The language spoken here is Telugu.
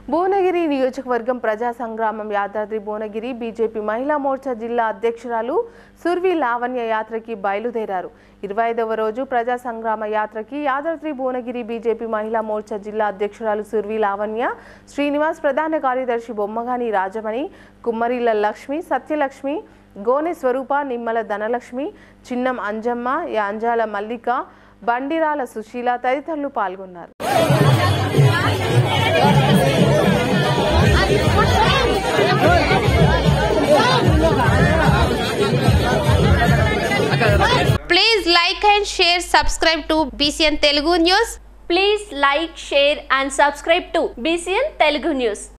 భువనగిరి నియోజకవర్గం ప్రజా సంగ్రామం యాదాద్రి భువనగిరి బీజేపీ మహిళా మోర్చా జిల్లా అధ్యక్షురాలు సుర్వి లావణ్య యాత్రకి బయలుదేరారు ఇరవై ఐదవ రోజు ప్రజా సంగ్రామ యాత్రకి యాదాద్రి భువనగిరి బీజేపీ మహిళా మోర్చా జిల్లా అధ్యక్షురాలు సుర్వి లావణ్య శ్రీనివాస్ ప్రధాన కార్యదర్శి బొమ్మగాని రాజమణి కుమ్మరిల్ల లక్ష్మి సత్యలక్ష్మి గోనె స్వరూప నిమ్మల ధనలక్ష్మి చిన్నం అంజమ్మ యాంజాల మల్లిక బండిరాల సుశీల తదితరులు పాల్గొన్నారు Please like and share, subscribe to BCN Telugu News. Please like, share and subscribe to BCN Telugu News.